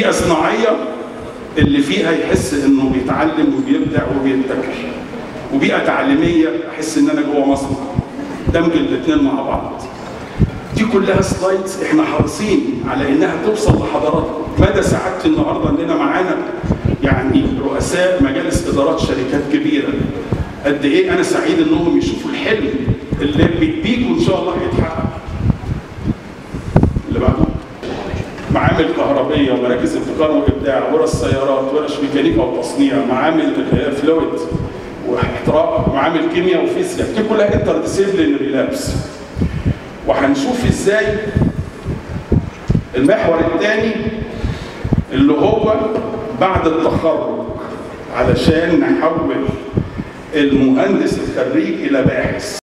بيئه صناعيه اللي فيها يحس انه بيتعلم وبيبدع وبيبتكر وبيئه تعليميه احس ان انا جوه مصنع دمج الاثنين مع بعض دي كلها سلايدز احنا حريصين على انها توصل لحضراتكم مدى سعادتي النهارده اننا معانا يعني رؤساء مجالس ادارات شركات كبيره قد ايه انا سعيد انهم يشوفوا الحلم اللي بيكم ان شاء الله هيتحقق اللي بعده معامل كهربيه ومراكز ابتكار وابداع ورش سيارات ورش ميكانيكا وتصنيع معامل فلويد واحتراق معامل كيمياء وفيزياء دي كلها انتر ديسيبلينري لابس وهنشوف ازاي المحور الثاني اللي هو بعد التخرج علشان نحول المهندس الخريج الى باحث